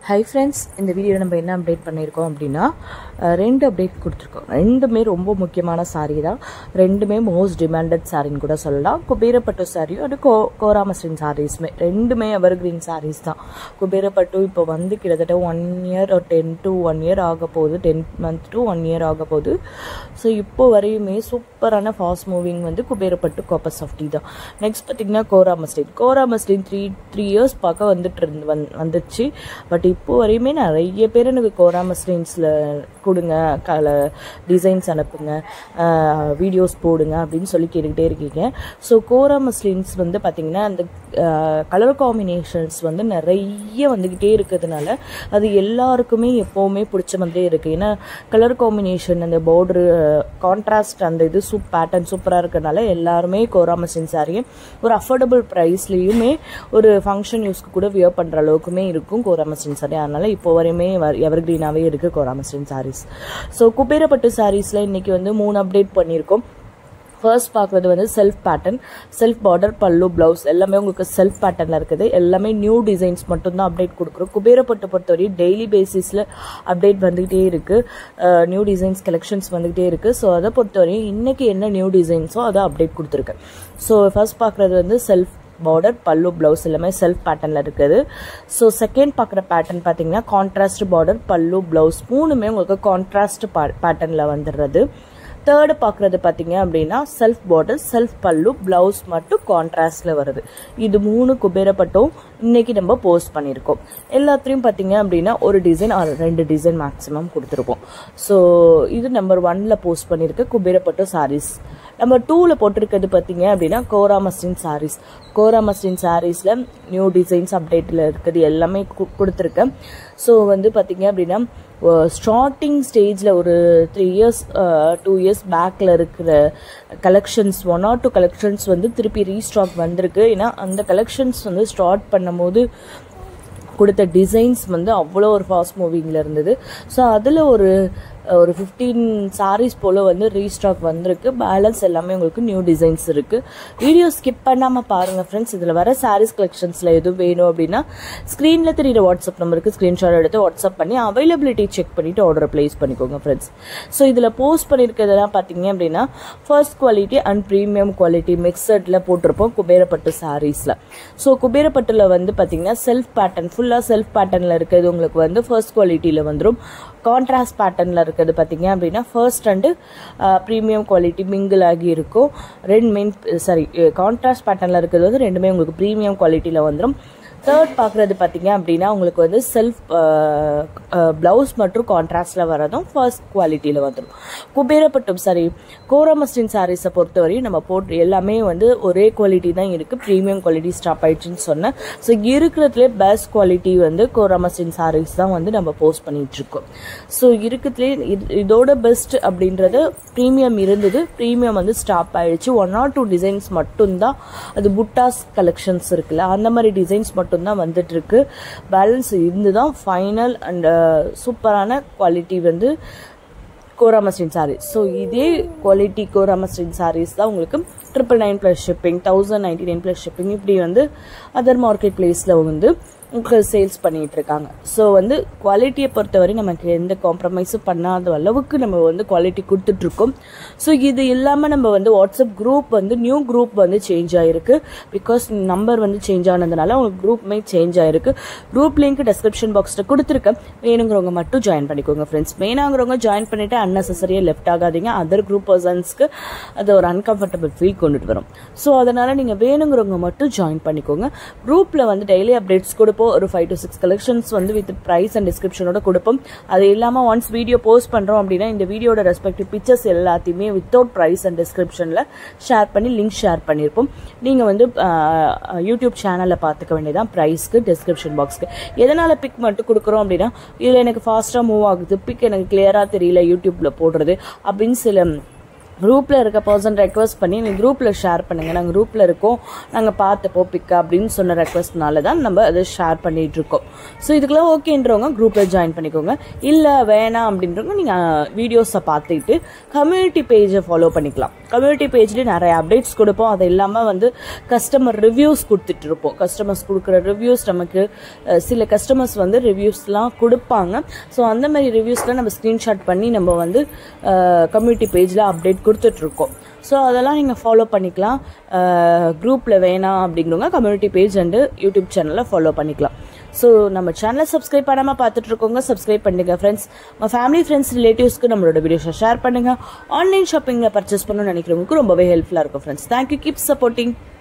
hi friends இந்த வீடியோவில் நம்ம என்ன அப்டேட் பண்ணியிருக்கோம் அப்படின்னா அஹ், ரெண்டு அப்டேட் கொடுத்துருக்கோம் ரெண்டுமே ரொம்ப முக்கியமான saree தான் ரெண்டுமே மோஸ்ட் டிமாண்டட் சாரின்னு கூட சொல்லலாம் குபேரப்பட்டு சாரியும் அது கோ கோராமஸ்டின் சாரீஸுமே ரெண்டுமே எவர் கிரீன் சாரீஸ் தான் குபேரப்பட்டு இப்போ வந்து கிட்டத்தட்ட ஒன் இயர் ஒரு டென் டு ஒன் இயர் ஆக போகுது ten month to one year ஆக போகுது ஸோ இப்போ வரையுமே சூப்பரான ஃபாஸ்ட் மூவிங் வந்து குபேரப்பட்டு காப்பர் சாஃப்டி தான் நெக்ஸ்ட் பார்த்தீங்கன்னா கோராமஸ்டின் கோராமஸ்டின் த்ரீ த்ரீ இயர்ஸ் பார்க்க வந்துட்டு இருந்து வந் வந்துச்சு பட் இப்போ வரையுமே நிறைய பேர் எனக்கு கோராமஸ்டின்ஸில் கொடுங்க கல டிசைன்ஸ் அனுப்புங்க வீடியோஸ் போடுங்க அப்படின்னு சொல்லி கேட்டுக்கிட்டே இருக்கீங்க ஸோ கோரா மஸ்லின்ஸ் வந்து பார்த்தீங்கன்னா அந்த கலர் காம்பினேஷன்ஸ் வந்து நிறைய வந்துக்கிட்டே இருக்கிறதுனால அது எல்லாருக்குமே எப்போவுமே பிடிச்ச மாதிரியே இருக்குது ஏன்னா கலர் காம்பினேஷன் அந்த பார்டரு கான்ட்ராஸ்ட் அந்த இது சூப் பேட்டர்ன் சூப்பராக இருக்கிறதுனால எல்லாருமே கோரா மஸ்லின் சாரியை ஒரு அஃபோர்டபுள் ப்ரைஸ்லேயுமே ஒரு ஃபங்க்ஷன் யூஸ்க்கு கூட வியர் பண்ணுற அளவுக்குமே இருக்கும் கோரா மஸ்லின் சாரி அதனால் இப்போ வரையுமே எவர் கிரீனாகவே இருக்குது Kora muslin sarees so Kuberapattu சாரீஸில் இன்றைக்கி வந்து மூணு அப்டேட் பண்ணியிருக்கோம் ஃபர்ஸ்ட் பார்க்குறது வந்து செல்ஃப் பேட்டர்ன் செல்ஃப் பார்டர் பல்லு ப்ளவுஸ் எல்லாமே உங்களுக்கு செல்ஃப் பேட்டர்னில் இருக்குது எல்லாமே நியூ டிசைன்ஸ் மட்டும்தான் அப்டேட் கொடுக்குறோம் குபேரப்பட்டு பொறுத்தவரை டெய்லி பேசிஸில் அப்டேட் வந்துகிட்டே இருக்குது நியூ டிசைன்ஸ் கலெக்ஷன்ஸ் வந்துகிட்டே இருக்குது ஸோ அதை பொறுத்தவரையும் இன்றைக்கி என்ன நியூ டிசைன்ஸோ அதை அப்டேட் கொடுத்துருக்கேன் ஸோ ஃபர்ஸ்ட் பார்க்குறது வந்து செல்ஃப் பார்டர் பல்லு ப்ளவுஸ் எல்லாமே செல்ஃப் பேட்டர்னில் இருக்குது ஸோ செகண்ட் பார்க்குற பேட்டர்ன் பார்த்தீங்கன்னா கான்ட்ராஸ்ட் பார்டர் பல்லு ப்ளவுஸ் மூணுமே உங்களுக்கு கான்ட்ராஸ்ட் பேட்டர்னில் வந்துடுறது தேர்டு பார்க்குறது பார்த்தீங்க அப்படின்னா செல்ஃப் பார்டர் செல்ஃப் பல்லு ப்ளவுஸ் மட்டும் கான்ட்ராஸ்டில் வருது இது மூணு குபேரப்பட்டும் இன்னைக்கு நம்ம போஸ்ட் பண்ணியிருக்கோம் எல்லாத்துலேயும் பார்த்தீங்க அப்படின்னா ஒரு டிசைன் ஆர் ரெண்டு டிசைன் மேக்ஸிமம் கொடுத்துருப்போம் ஸோ இது நம்பர் ஒன்ல போஸ்ட் பண்ணியிருக்கு குபேரப்பட்டு சாரீஸ் நம்பர் டூவில் போட்டிருக்கிறது பார்த்தீங்க அப்படின்னா கோராமஸ்டின் சாரீஸ் கோராமஸ்டின் சாரீஸில் நியூ டிசைன்ஸ் அப்டேட்டில் இருக்குது எல்லாமே கு- கொடுத்துருக்கேன் ஸோ வந்து பார்த்தீங்க அப்படின்னா ஸ்டார்டிங் ஸ்டேஜில் ஒரு த்ரீ இயர்ஸ் டூ இயர்ஸ் பேக்கில் இருக்கிற collections one or two collections வந்து திருப்பி ரீஸ்டாக் வந்திருக்கு ஏன்னா அந்த கலெக்ஷன்ஸ் வந்து ஸ்டார்ட் பண்ணும்போது கொடுத்த டிசைன்ஸ் வந்து அவ்வளோ ஒரு ஃபாஸ்ட் மூவிங்கில் இருந்தது ஸோ அதில் ஒரு ஒரு ஃபிஃப்டீன் சாரீஸ் போல் வந்து ரீஸ்டாக் வந்திருக்கு பேலன்ஸ் எல்லாமே உங்களுக்கு நியூ டிசைன்ஸ் இருக்குது வீடியோ ஸ்கிப் பண்ணாமல் பாருங்கள் ஃப்ரெண்ட்ஸ் இதில் வர சாரீஸ் கலெக்ஷன்ஸில் எதுவும் வேணும் அப்படின்னா ஸ்க்ரீனில் தெரியுற வாட்ஸ்அப் நம்பருக்கு ஸ்க்ரீன்ஷாட் எடுத்து வாட்ஸ்அப் பண்ணி அவைலபிலிட்டி செக் பண்ணிவிட்டு ஆர்டர் ப்ளேஸ் பண்ணிக்கோங்க ஃப்ரெண்ட்ஸ் ஸோ இதில் போஸ்ட் பண்ணியிருக்கிறதெல்லாம் பார்த்தீங்க அப்படின்னா first quality and premium quality மிக்சடில் போட்டிருப்போம் குபேரப்பட்டு சாரீஸில் ஸோ குபேரப்பட்டில் வந்து பார்த்தீங்கன்னா செல்ஃப் பேட்டர்ன் ஃபுல்லாக செல்ஃப் பேட்டர்னில் இருக்கிறது உங்களுக்கு வந்து ஃபர்ஸ்ட் குவாலிட்டியில் வந்துடும் கான்ட்ராஸ்ட் பேட்டர்னில் இருக்கிறது பார்த்தீங்க அப்படின்னா first and premium quality mingle ஆகி இருக்கும் ரெண்டு மெயின் சாரி கான்ட்ராஸ்ட் பேட்டர்னில் இருக்கிறது வந்து ரெண்டுமே உங்களுக்கு ப்ரீமியம் குவாலிட்டியில் வந்துடும் தேர்ட் பார்க்குறது பார்த்தீங்க அப்படின்னா உங்களுக்கு வந்து செல்ஃப் ப்ளவுஸ் மற்றும் கான்ட்ராஸ்டில் வரதும் ஃபர்ஸ்ட் குவாலிட்டியில் வந்துடும் குபேரப்பட்டும் சாரி கோரமஸ்டின் சாரீஸை பொறுத்தவரையும் நம்ம போட்டு எல்லாமே வந்து ஒரே குவாலிட்டி தான் இருக்குது ப்ரீமியம் குவாலிட்டி ஸ்டாப் ஆயிடுச்சுன்னு சொன்னேன் ஸோ இருக்கிறதுலே பெஸ்ட் குவாலிட்டி வந்து கோரமஸ்டின் சாரீஸ் தான் வந்து நம்ம போஸ்ட் பண்ணிட்டு இருக்கோம் ஸோ இருக்கிறதுலே இது- இதோட பெஸ்ட் அப்படின்றது ப்ரீமியம் இருந்தது ப்ரீமியம் வந்து ஸ்டாப் ஆயிடுச்சு ஒன் ஆர் டூ டிசைன்ஸ் மட்டும்தான் அது புட்டாஸ் கலெக்ஷன்ஸ் இருக்குல்ல அந்த மாதிரி டிசைன்ஸ் மட்டும்தான் வந்துட்டு இருக்கு பேலன்ஸ் இதுதான் ஃபைனல் அண்ட் சூப்பரான குவாலிட்டி வந்து கோராமஸ்டின் சாரீஸ் ஸோ இதே குவாலிட்டி கோராமஸ்டின் சாரீஸ் தான் உங்களுக்கு triple nine plus shipping thousand ninety nine plus shipping இப்படி வந்து அதர் மார்க்கெட் பிளேஸில் வந்து உங்களுக்கு சேல்ஸ் பண்ணிட்டு இருக்காங்க ஸோ வந்து குவாலிட்டியை பொறுத்தவரை நமக்கு எந்த காம்ப்ரமைஸும் பண்ணாத அளவுக்கு நம்ம வந்து குவாலிட்டி கொடுத்துட்ருக்கோம் ஸோ இது இல்லாமல் நம்ம வந்து வாட்ஸ்அப் குரூப் வந்து நியூ குரூப் வந்து சேஞ்ச் ஆயிருக்கு பிகாஸ் நம்பர் வந்து சேஞ்ச் ஆனதுனால உங்களுக்கு குரூப்புமே சேஞ்ச் ஆயிருக்கு குரூப் லிங்க் டெஸ்கிரிப்ஷன் பாக்ஸில் கொடுத்துருக்கேன் வேணுங்கிறவங்க மட்டும் ஜாயின் பண்ணிக்கோங்க ஃப்ரெண்ட்ஸ் வேணாங்கிறவங்க ஜாயின் பண்ணிட்டு அன்னெசரியாக லெஃப்ட் ஆகாதீங்க அதர் குரூப் பர்சன்ஸ்க்கு அது ஒரு அன்கம்ஃபர்டபுள் ஃபீல் கொண்டுட்டு வரும் ஸோ அதனால் நீங்கள் வேணுங்கிறவங்க மட்டும் ஜாயின் பண்ணிக்கோங்க குரூப்பில் வந்து டெய்லி அப்டேட்ஸ் கொடுப்போம் ஒரு ஃபைவ் டு சிக்ஸ் கலெக்ஷன்ஸ் வந்து வித் ப்ரைஸ் அண்ட் டிஸ்கிரிப்ஷனோட கொடுப்போம் அது இல்லாமல் ஒன்ஸ் வீடியோ போஸ்ட் பண்ணுறோம் அப்படின்னா இந்த வீடியோட ரெஸ்பெக்டிவ் பிக்சர்ஸ் எல்லாத்தையுமே வித்தவுட் ப்ரைஸ் அண்ட் டிஸ்கிரிப்ஷனில் ஷேர் பண்ணி லிங்க் ஷேர் பண்ணியிருப்போம் நீங்கள் வந்து ஆஹ், யூடியூப் சேனலில் பார்த்துக்க வேண்டியதான் ப்ரைஸ்க்கு டிஸ்கிரிப்ஷன் பாக்ஸ்க்கு எதனால் பிக் மட்டும் கொடுக்குறோம் அப்படின்னா இதில் எனக்கு ஃபாஸ்ட்டாக மூவ் ஆகுது பிக் எனக்கு கிளியராக தெரியல யூடியூப்பில் போடுறது அப்படின்னு சில குரூப்பில் இருக்க பர்சன் ரெக்வஸ்ட் பண்ணி நீங்கள் குரூப்பில் ஷேர் பண்ணுங்கள் நாங்கள் குரூப்பில் இருக்கோம் நாங்கள் பார்த்துப்போம் பிக்கா அப்படின்னு சொன்ன ரெக்வஸ்ட்னால தான் நம்ம அதை ஷேர் பண்ணிட்டு இருக்கோம் ஸோ இதுக்கெல்லாம் ஓகேன்றவங்க குரூப்பில் ஜாயின் பண்ணிக்கோங்க இல்லை வேணாம் அப்படின்றவங்க நீங்கள் வீடியோஸை பார்த்துட்டு கம்யூனிட்டி பேஜை ஃபாலோ பண்ணிக்கலாம் கம்யூனிட்டி பேஜ்லேயே நிறைய அப்டேட்ஸ் கொடுப்போம் அது இல்லாமல் வந்து கஸ்டமர் ரிவ்யூஸ் கொடுத்துட்டு இருப்போம் கஸ்டமர்ஸ் கொடுக்குற ரிவ்யூஸ் நமக்கு அஹ், சில கஸ்டமர்ஸ் வந்து ரிவ்யூஸ்லாம் கொடுப்பாங்க ஸோ அந்த மாதிரி ரிவ்யூஸ்லாம் நம்ம ஸ்க்ரீன்ஷாட் பண்ணி நம்ம வந்து கம்யூனிட்டி பேஜில் அப்டேட் கொடுத்துட்ருக்கோம் ஸோ அதெல்லாம் நீங்கள் ஃபாலோ பண்ணிக்கலாம் குரூப்பில் வேணாம் அப்படிங்கிறவங்க கம்யூனிட்டி பேஜ் அண்டு யூடியூப் சேனலில் ஃபாலோ பண்ணிக்கலாம் ஸோ நம்ம சேனலை சப்ஸ்கிரைப் பண்ணாமல் பார்த்துட்டு இருக்கோங்க சப்ஸ்கிரைப் பண்ணுங்க ஃப்ரெண்ட்ஸ் உங்கள் ஃபேமிலி ஃப்ரெண்ட்ஸ் ரிலேட்டிவ்ஸ்க்கு நம்மளோட வீடியோஸை ஷேர் பண்ணுங்கள் ஆன்லைன் ஷாப்பிங்கில் பர்ச்சேஸ் பண்ணணும்னு நினைக்கிறவங்களுக்கு ரொம்பவே ஹெல்ப்ஃபுல்லாக இருக்கும் ஃப்ரெண்ட்ஸ் தேங்க்யூ கீப் சப்போர்ட்டிங்